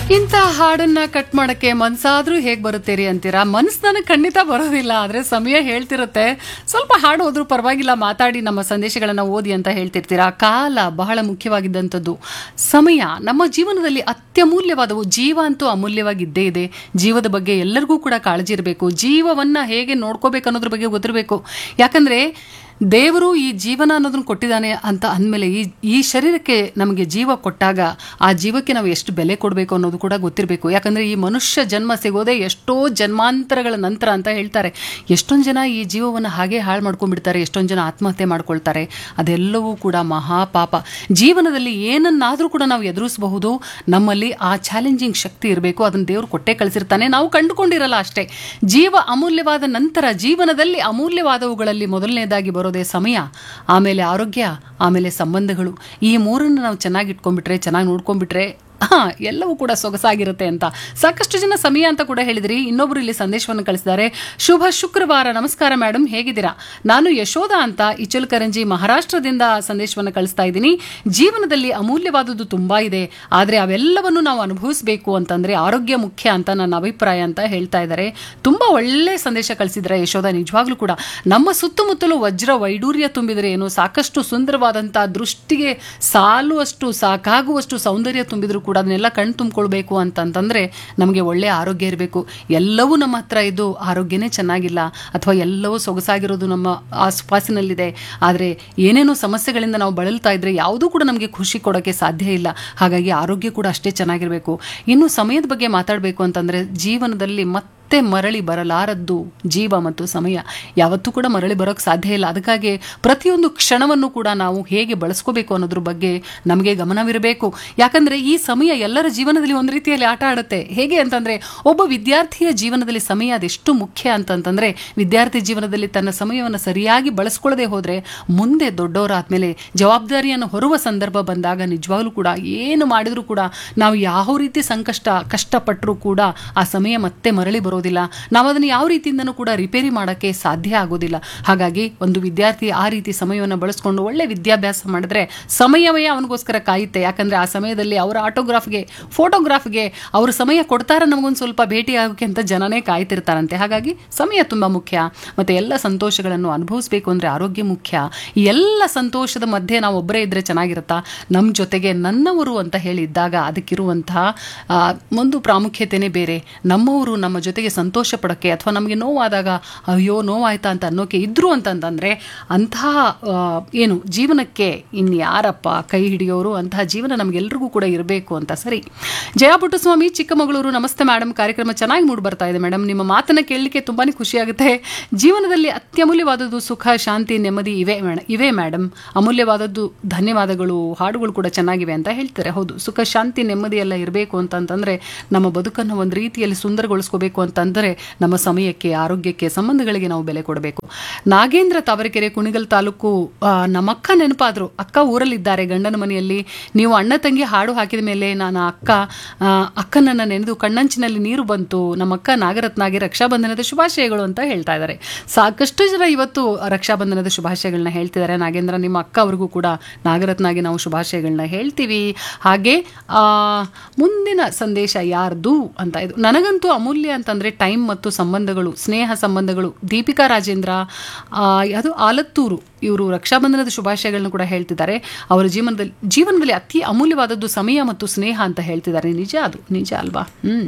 ಇಂಥ ಹಾಡನ್ನ ಕಟ್ ಮಾಡಕ್ಕೆ ಮನ್ಸಾದ್ರೂ ಹೇಗ್ ಬರುತ್ತೀರಿ ಅಂತೀರಾ ಮನ್ಸ್ ನನಗೆ ಖಂಡಿತ ಬರೋದಿಲ್ಲ ಆದ್ರೆ ಸಮಯ ಹೇಳ್ತಿರುತ್ತೆ ಸ್ವಲ್ಪ ಹಾಡು ಹೋದ್ರೂ ಪರವಾಗಿಲ್ಲ ಮಾತಾಡಿ ನಮ್ಮ ಸಂದೇಶಗಳನ್ನ ಓದಿ ಅಂತ ಹೇಳ್ತಿರ್ತೀರಾ ಕಾಲ ಬಹಳ ಮುಖ್ಯವಾಗಿದ್ದಂಥದ್ದು ಸಮಯ ನಮ್ಮ ಜೀವನದಲ್ಲಿ ಅತ್ಯಮೂಲ್ಯವಾದವು ಜೀವ ಅಂತೂ ಅಮೂಲ್ಯವಾಗಿದ್ದೇ ಇದೆ ಜೀವದ ಬಗ್ಗೆ ಎಲ್ಲರಿಗೂ ಕೂಡ ಕಾಳಜಿ ಇರಬೇಕು ಜೀವವನ್ನ ಹೇಗೆ ನೋಡ್ಕೋಬೇಕು ಅನ್ನೋದ್ರ ಬಗ್ಗೆ ಗೊತ್ತಿರಬೇಕು ಯಾಕಂದ್ರೆ ದೇವರು ಈ ಜೀವನ ಅನ್ನೋದನ್ನ ಕೊಟ್ಟಿದ್ದಾನೆ ಅಂತ ಅಂದಮೇಲೆ ಈ ಈ ಶರೀರಕ್ಕೆ ನಮಗೆ ಜೀವ ಕೊಟ್ಟಾಗ ಆ ಜೀವಕ್ಕೆ ನಾವು ಎಷ್ಟು ಬೆಲೆ ಕೊಡಬೇಕು ಅನ್ನೋದು ಕೂಡ ಗೊತ್ತಿರಬೇಕು ಯಾಕಂದ್ರೆ ಈ ಮನುಷ್ಯ ಜನ್ಮ ಸಿಗೋದೇ ಎಷ್ಟೋ ಜನ್ಮಾಂತರಗಳ ನಂತರ ಅಂತ ಹೇಳ್ತಾರೆ ಎಷ್ಟೊಂದು ಜನ ಈ ಜೀವವನ್ನು ಹಾಗೆ ಹಾಳು ಮಾಡ್ಕೊಂಡ್ಬಿಡ್ತಾರೆ ಎಷ್ಟೊಂದು ಜನ ಆತ್ಮಹತ್ಯೆ ಮಾಡ್ಕೊಳ್ತಾರೆ ಅದೆಲ್ಲವೂ ಕೂಡ ಮಹಾಪಾಪ ಜೀವನದಲ್ಲಿ ಏನನ್ನಾದರೂ ಕೂಡ ನಾವು ಎದುರಿಸಬಹುದು ನಮ್ಮಲ್ಲಿ ಆ ಚಾಲೆಂಜಿಂಗ್ ಶಕ್ತಿ ಇರಬೇಕು ಅದನ್ನ ದೇವರು ಕೊಟ್ಟೆ ಕಳಿಸಿರ್ತಾನೆ ನಾವು ಕಂಡುಕೊಂಡಿರಲ್ಲ ಅಷ್ಟೇ ಜೀವ ಅಮೂಲ್ಯವಾದ ನಂತರ ಜೀವನದಲ್ಲಿ ಅಮೂಲ್ಯವಾದವುಗಳಲ್ಲಿ ಮೊದಲನೇದಾಗಿ ಬರೋದೇ ಸಮಯ ಆಮೇಲೆ ಆರೋಗ್ಯ ಆಮೇಲೆ ಸಂಬಂಧಗಳು ಈ ಮೂರನ್ನು ನಾವು ಚೆನ್ನಾಗಿ ಇಟ್ಕೊಂಡ್ಬಿಟ್ರೆ ಚೆನ್ನಾಗಿ ನೋಡ್ಕೊಂಡ್ಬಿಟ್ರೆ ಹಾ ಎಲ್ಲವೂ ಕೂಡ ಸೊಗಸಾಗಿರುತ್ತೆ ಅಂತ ಸಾಕಷ್ಟು ಜನ ಸಮಯ ಅಂತ ಕೂಡ ಹೇಳಿದ್ರಿ ಇನ್ನೊಬ್ರು ಇಲ್ಲಿ ಸಂದೇಶವನ್ನು ಕಳಿಸಿದ್ದಾರೆ ಶುಭ ಶುಕ್ರವಾರ ನಮಸ್ಕಾರ ಮೇಡಮ್ ಹೇಗಿದ್ದೀರಾ ನಾನು ಯಶೋಧ ಅಂತ ಇಚಲ್ಕರಂಜಿ ಮಹಾರಾಷ್ಟ್ರದಿಂದ ಸಂದೇಶವನ್ನು ಕಳಿಸ್ತಾ ಇದ್ದೀನಿ ಜೀವನದಲ್ಲಿ ಅಮೂಲ್ಯವಾದದ್ದು ತುಂಬಾ ಇದೆ ಆದರೆ ಅವೆಲ್ಲವನ್ನು ನಾವು ಅನುಭವಿಸಬೇಕು ಅಂತಂದ್ರೆ ಆರೋಗ್ಯ ಮುಖ್ಯ ಅಂತ ನನ್ನ ಅಭಿಪ್ರಾಯ ಅಂತ ಹೇಳ್ತಾ ಇದ್ದಾರೆ ತುಂಬಾ ಒಳ್ಳೆ ಸಂದೇಶ ಕಳಿಸಿದ್ರೆ ಯಶೋಧ ನಿಜವಾಗ್ಲೂ ಕೂಡ ನಮ್ಮ ಸುತ್ತಮುತ್ತಲು ವಜ್ರ ವೈಡೂರ್ಯ ತುಂಬಿದರೆ ಏನು ಸಾಕಷ್ಟು ಸುಂದರವಾದಂತಹ ದೃಷ್ಟಿಗೆ ಸಾಲುವಷ್ಟು ಸಾಕಾಗುವಷ್ಟು ಸೌಂದರ್ಯ ತುಂಬಿದ್ರು ಕೂಡ ಅದನ್ನೆಲ್ಲ ಕಣ್ ತುಂಬಿಕೊಳ್ಬೇಕು ಅಂತಂತಂದ್ರೆ ನಮಗೆ ಒಳ್ಳೆ ಆರೋಗ್ಯ ಇರಬೇಕು ಎಲ್ಲವೂ ನಮ್ಮ ಹತ್ರ ಇದ್ದು ಆರೋಗ್ಯನೇ ಚೆನ್ನಾಗಿಲ್ಲ ಅಥವಾ ಎಲ್ಲವೂ ಸೊಗಸಾಗಿರೋದು ನಮ್ಮ ಆಸುಪಾಸಿನಲ್ಲಿದೆ ಆದರೆ ಏನೇನೋ ಸಮಸ್ಯೆಗಳಿಂದ ನಾವು ಬಳಲ್ತಾ ಇದ್ರೆ ಯಾವುದೂ ಕೂಡ ನಮಗೆ ಖುಷಿ ಕೊಡೋಕ್ಕೆ ಸಾಧ್ಯ ಇಲ್ಲ ಹಾಗಾಗಿ ಆರೋಗ್ಯ ಕೂಡ ಅಷ್ಟೇ ಚೆನ್ನಾಗಿರಬೇಕು ಇನ್ನು ಸಮಯದ ಬಗ್ಗೆ ಮಾತಾಡಬೇಕು ಅಂತಂದ್ರೆ ಜೀವನದಲ್ಲಿ ಮತ್ತೆ ಮರಳಿ ಬರಲಾರದ್ದು ಜೀವ ಮತ್ತು ಸಮಯ ಯಾವತ್ತೂ ಕೂಡ ಮರಳಿ ಬರೋಕ್ಕೆ ಸಾಧ್ಯ ಇಲ್ಲ ಅದಕ್ಕಾಗಿ ಪ್ರತಿಯೊಂದು ಕ್ಷಣವನ್ನು ಕೂಡ ನಾವು ಹೇಗೆ ಬಳಸ್ಕೋಬೇಕು ಅನ್ನೋದ್ರ ಬಗ್ಗೆ ನಮಗೆ ಗಮನವಿರಬೇಕು ಯಾಕಂದ್ರೆ ಈ ಸಮಯ ಎಲ್ಲರ ಜೀವನದಲ್ಲಿ ಒಂದು ರೀತಿಯಲ್ಲಿ ಆಟ ಆಡುತ್ತೆ ಹೇಗೆ ಅಂತಂದ್ರೆ ಒಬ್ಬ ವಿದ್ಯಾರ್ಥಿಯ ಜೀವನದಲ್ಲಿ ಸಮಯ ಅದೆಷ್ಟು ಮುಖ್ಯ ಅಂತಂತಂದ್ರೆ ವಿದ್ಯಾರ್ಥಿ ಜೀವನದಲ್ಲಿ ತನ್ನ ಸಮಯವನ್ನು ಸರಿಯಾಗಿ ಬಳಸ್ಕೊಳ್ಳದೆ ಹೋದ್ರೆ ಮುಂದೆ ದೊಡ್ಡವರಾದ್ಮೇಲೆ ಜವಾಬ್ದಾರಿಯನ್ನು ಹೊರುವ ಸಂದರ್ಭ ಬಂದಾಗ ನಿಜವಾಗ್ಲೂ ಕೂಡ ಏನು ಮಾಡಿದ್ರು ಕೂಡ ನಾವು ಯಾವ ರೀತಿ ಸಂಕಷ್ಟ ಕಷ್ಟಪಟ್ಟರೂ ಕೂಡ ಆ ಸಮಯ ಮತ್ತೆ ಮರಳಿ ಬರೋದಿಲ್ಲ ನಾವು ಅದನ್ನು ಯಾವ ರೀತಿಯಿಂದನೂ ಕೂಡ ರಿಪೇರಿ ಮಾಡೋಕ್ಕೆ ಸಾಧ್ಯ ಆಗೋದಿಲ್ಲ ಹಾಗಾಗಿ ಒಂದು ವಿದ್ಯಾರ್ಥಿ ಆ ರೀತಿ ಸಮಯವನ್ನು ಬಳಸ್ಕೊಂಡು ಒಳ್ಳೆ ವಿದ್ಯಾಭ್ಯಾಸ ಮಾಡಿದ್ರೆ ಸಮಯವೇ ಅವನಿಗೋಸ್ಕರ ಕಾಯುತ್ತೆ ಯಾಕಂದ್ರೆ ಆ ಸಮಯದಲ್ಲಿ ಅವರ ಆಟೋಗ್ರಾಫ್ಗೆ ಫೋಟೋಗ್ರಾಫ್ಗೆ ಅವರು ಸಮಯ ಕೊಡ್ತಾರ ನಮಗೊಂದು ಸ್ವಲ್ಪ ಭೇಟಿ ಆಗೋಕೆ ಅಂತ ಜನನೇ ಕಾಯ್ತಿರ್ತಾರಂತೆ ಹಾಗಾಗಿ ಸಮಯ ತುಂಬ ಮುಖ್ಯ ಮತ್ತೆ ಎಲ್ಲ ಸಂತೋಷಗಳನ್ನು ಅನುಭವಿಸ್ಬೇಕು ಅಂದ್ರೆ ಆರೋಗ್ಯ ಮುಖ್ಯ ಈ ಎಲ್ಲ ಸಂತೋಷದ ಮಧ್ಯೆ ನಾವು ಒಬ್ಬರೇ ಇದ್ರೆ ಚೆನ್ನಾಗಿರುತ್ತಾ ನಮ್ಮ ಜೊತೆಗೆ ನನ್ನವರು ಅಂತ ಹೇಳಿದ್ದಾಗ ಅದಕ್ಕಿರುವಂತಹ ಆ, ಒಂದು ಪ್ರಾಮುಖ್ಯತೆನೇ ಬೇರೆ ನಮ್ಮವರು ನಮ್ಮ ಜೊತೆಗೆ ಸಂತೋಷ ಪಡೋಕ್ಕೆ ಅಥವಾ ನಮಗೆ ನೋವಾದಾಗ ಅಯ್ಯೋ ನೋವಾಯ್ತಾ ಅಂತ ಅನ್ನೋಕೆ ಇದ್ರು ಅಂತಂತಂದ್ರೆ ಅಂತಹ ಆ, ಏನು ಜೀವನಕ್ಕೆ ಇನ್ಯಾರಪ್ಪ ಕೈ ಹಿಡಿಯೋರು ಅಂತಹ ಜೀವನ ನಮಗೆಲ್ರಿಗೂ ಕೂಡ ಇರಬೇಕು ಅಂತ ಸರಿ ಜಯ ಪುಟ್ಟಸ್ವಾಮಿ ಚಿಕ್ಕಮಗಳೂರು ನಮಸ್ತೆ ಮೇಡಮ್ ಕಾರ್ಯಕ್ರಮ ಚೆನ್ನಾಗಿ ಮೂಡಿ ಬರ್ತಾ ಇದೆ ಮೇಡಮ್ ನಿಮ್ಮ ಮಾತನ್ನ ಕೇಳಲಿಕ್ಕೆ ತುಂಬಾನೇ ಖುಷಿಯಾಗುತ್ತೆ ಜೀವನದಲ್ಲಿ ಅತ್ಯಮೂಲ್ಯವಾದದ್ದು ಸುಖ ಶಾಂತಿ ನೆಮ್ಮದಿ ಇವೆ ಮೇಡ- ಇವೆ ಮೇಡಮ್ ಅಮೂಲ್ಯವಾದದ್ದು ಧನ್ಯವಾದಗಳು ಹಾಡುಗಳು ಕೂಡ ಚೆನ್ನಾಗಿವೆ ಅಂತ ಹೇಳ್ತಾರೆ ಹೌದು ಸುಖ ಶಾಂತಿ ನೆಮ್ಮದಿ ಎಲ್ಲ ಇರಬೇಕು ಅಂತಂತಂದ್ರೆ ನಮ್ಮ ಬದುಕನ್ನು ಒಂದು ರೀತಿಯಲ್ಲಿ ಸುಂದರಗೊಳಿಸ್ಕೋಬೇಕು ಅಂತಂದರೆ ನಮ್ಮ ಸಮಯಕ್ಕೆ ಆರೋಗ್ಯಕ್ಕೆ ಸಂಬಂಧಗಳಿಗೆ ನಾವು ಬೆಲೆ ಕೊಡಬೇಕು ನಾಗೇಂದ್ರ ತಾವರೆಕೆರೆ ಕುಣಿಗಲ್ ತಾಲೂಕು ಆ, ನಮ್ಮ ಅಕ್ಕ ನೆನಪಾದ್ರು ಅಕ್ಕ ಊರಲ್ಲಿದ್ದಾರೆ ಗಂಡನ ಮನೆಯಲ್ಲಿ ನೀವು ಅಣ್ಣ ತಂಗಿ ಹಾಡು ಹಾಕಿದ ಮೇಲೆ ನಾನು ಅಕ್ಕ ಆ, ಅಕ್ಕನನ್ನ ನೆನೆದು ಕಣ್ಣಂಚಿನಲ್ಲಿ ನೀರು ಬಂತು ನಮ್ಮ ಅಕ್ಕ ನಾಗರತ್ನಾಗೆ ರಕ್ಷಾಬಂಧನದ ಶುಭಾಶಯಗಳು ಅಂತ ಹೇಳ್ತಾ ಇದ್ದಾರೆ ಸಾಕಷ್ಟು ಜನ ಇವತ್ತು ರಕ್ಷಾಬಂಧನದ ಶುಭಾಶಯಗಳನ್ನ ಹೇಳ್ತಿದ್ದಾರೆ ನಾಗೇಂದ್ರ ನಿಮ್ಮ ಅಕ್ಕ ಅವ್ರಿಗೂ ಕೂಡ ನಾಗರತ್ನಾಗೆ ನಾವು ಶುಭಾಶಯಗಳನ್ನ ಹೇಳ್ತೀವಿ ಹಾಗೆ ಆ, ಮುಂದಿನ ಸಂದೇಶ ಯಾರ್ದು ಅಂತ ಇದು ನನಗಂತೂ ಅಮೂಲ್ಯ ಅಂತಂದ್ರೆ ಟೈಮ್ ಮತ್ತು ಸಂಬಂಧಗಳು ಸ್ನೇಹ ಸಂಬಂಧಗಳು ದೀಪಿಕಾ ರಾಜೇಂದ್ರ ಆ, ಅದು ಆಲತ್ತೂರು ಇವರು ರಕ್ಷಾಬಂಧನದ ಶುಭಾಶಯಗಳನ್ನ ಕೂಡ ಹೇಳ್ತಿದ್ದಾರೆ ಅವರ ಜೀವನದಲ್ಲಿ ಜೀವನದಲ್ಲಿ ಅತಿ ಅಮೂಲ್ಯವಾದದ್ದು ಸಮಯ ಮತ್ತು ಸ್ನೇಹ ಅಂತ ಹೇಳ್ತಿದ್ದಾರೆ ನಿಜ ಅದು ನಿಜ ಅಲ್ವಾ ಹ್ಮ್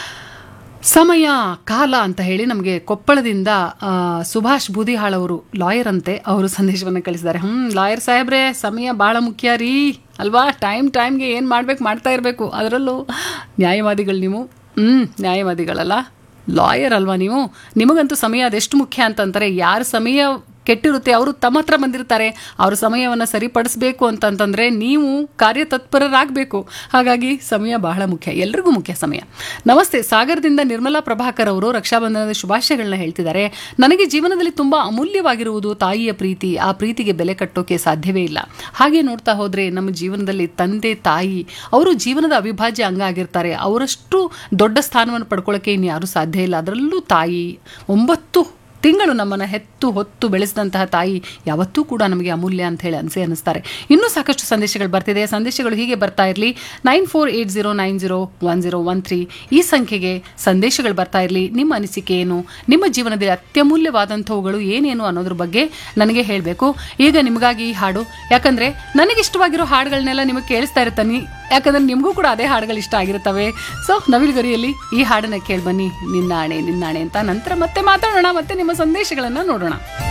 ಸಮಯ ಕಾಲ ಅಂತ ಹೇಳಿ ನಮಗೆ ಕೊಪ್ಪಳದಿಂದ ಆ, ಸುಭಾಷ್ ಬೂದಿಹಾಳ್ ಅವರು ಲಾಯರ್ ಅಂತೆ ಅವರು ಸಂದೇಶವನ್ನು ಕಳಿಸಿದ್ದಾರೆ ಹ್ಮ್ ಲಾಯರ್ ಸಾಹೇಬ್ರೆ ಸಮಯ ಭಾಳ ಮುಖ್ಯ ರೀ ಅಲ್ವಾ ಟೈಮ್ ಟೈಮ್ಗೆ ಏನು ಮಾಡ್ಬೇಕು ಮಾಡ್ತಾ ಇರಬೇಕು ಅದರಲ್ಲೂ ನ್ಯಾಯವಾದಿಗಳು ನೀವು ಹ್ಮ್ ನ್ಯಾಯವಾದಿಗಳಲ್ಲ ಲಾಯರ್ ಅಲ್ವಾ ನೀವು ನಿಮಗಂತೂ ಸಮಯ ಅದೆಷ್ಟು ಮುಖ್ಯ ಅಂತಂತಾರೆ ಯಾರ ಸಮಯ ಕೆಟ್ಟಿರುತ್ತೆ ಅವರು ತಮ್ಮ ಹತ್ರ ಬಂದಿರ್ತಾರೆ ಅವ್ರ ಸಮಯವನ್ನು ಸರಿಪಡಿಸ್ಬೇಕು ಅಂತಂತಂದ್ರೆ ನೀವು ಕಾರ್ಯತತ್ಪರರಾಗಬೇಕು ಹಾಗಾಗಿ ಸಮಯ ಬಹಳ ಮುಖ್ಯ ಎಲ್ರಿಗೂ ಮುಖ್ಯ ಸಮಯ ನಮಸ್ತೆ ಸಾಗರದಿಂದ ನಿರ್ಮಲಾ ಪ್ರಭಾಕರ್ ಅವರು ರಕ್ಷಾಬಂಧನದ ಶುಭಾಶಯಗಳನ್ನ ಹೇಳ್ತಿದ್ದಾರೆ ನನಗೆ ಜೀವನದಲ್ಲಿ ತುಂಬಾ ಅಮೂಲ್ಯವಾಗಿರುವುದು ತಾಯಿಯ ಪ್ರೀತಿ ಆ ಪ್ರೀತಿಗೆ ಬೆಲೆ ಕಟ್ಟೋಕೆ ಸಾಧ್ಯವೇ ಇಲ್ಲ ಹಾಗೆ ನೋಡ್ತಾ ಹೋದ್ರೆ ನಮ್ಮ ಜೀವನದಲ್ಲಿ ತಂದೆ ತಾಯಿ ಅವರು ಜೀವನದ ಅವಿಭಾಜ್ಯ ಅಂಗ ಆಗಿರ್ತಾರೆ ಅವರಷ್ಟು ದೊಡ್ಡ ಸ್ಥಾನವನ್ನು ಪಡ್ಕೊಳ್ಳೋಕೆ ಇನ್ಯಾರೂ ಸಾಧ್ಯ ಇಲ್ಲ ಅದರಲ್ಲೂ ತಾಯಿ ಒಂಬತ್ತು ತಿಂಗಳು ನಮ್ಮನ್ನು ಹೆತ್ತು ಹೊತ್ತು ಬೆಳೆಸಿದಂತಹ ತಾಯಿ ಯಾವತ್ತೂ ಕೂಡ ನಮಗೆ ಅಮೂಲ್ಯ ಅಂತ ಹೇಳಿ ಅನ್ಸೇ ಅನ್ನಿಸ್ತಾರೆ ಇನ್ನೂ ಸಾಕಷ್ಟು ಸಂದೇಶಗಳು ಬರ್ತಿದೆ ಸಂದೇಶಗಳು ಹೀಗೆ ಬರ್ತಾ ಇರಲಿ nine four eight zero nine zero one zero one three ಈ ಸಂಖ್ಯೆಗೆ ಸಂದೇಶಗಳು ಬರ್ತಾ ಇರಲಿ ನಿಮ್ಮ ಅನಿಸಿಕೆ ಏನು ನಿಮ್ಮ ಜೀವನದಲ್ಲಿ ಅತ್ಯಮೂಲ್ಯವಾದಂಥವುಗಳು ಏನೇನು ಅನ್ನೋದ್ರ ಬಗ್ಗೆ ನನಗೆ ಹೇಳಬೇಕು ಈಗ ನಿಮಗಾಗಿ ಈ ಹಾಡು ಯಾಕಂದ್ರೆ ನನಗೆ ಇಷ್ಟವಾಗಿರೋ ಹಾಡುಗಳನ್ನೆಲ್ಲ ನಿಮಗೆ ಕೇಳಿಸ್ತಾ ಇರ್ತಾನೆ ಯಾಕಂದ್ರೆ ನಿಮಗೂ ಕೂಡ ಅದೇ ಹಾಡುಗಳು ಇಷ್ಟ ಆಗಿರುತ್ತವೆ ಸೊ ನವಿಲುಗರಿಯಲ್ಲಿ ಈ ಹಾಡನ್ನ ಕೇಳಿ ಬನ್ನಿ ನಿನ್ನಾಣೆ ನಿನ್ನಾಣೆ ಅಂತ ನಂತರ ಮತ್ತೆ ಮಾತಾಡೋಣ ಮತ್ತೆ ನಿಮ್ಮ ಸಂದೇಶಗಳನ್ನು ನೋಡೋಣ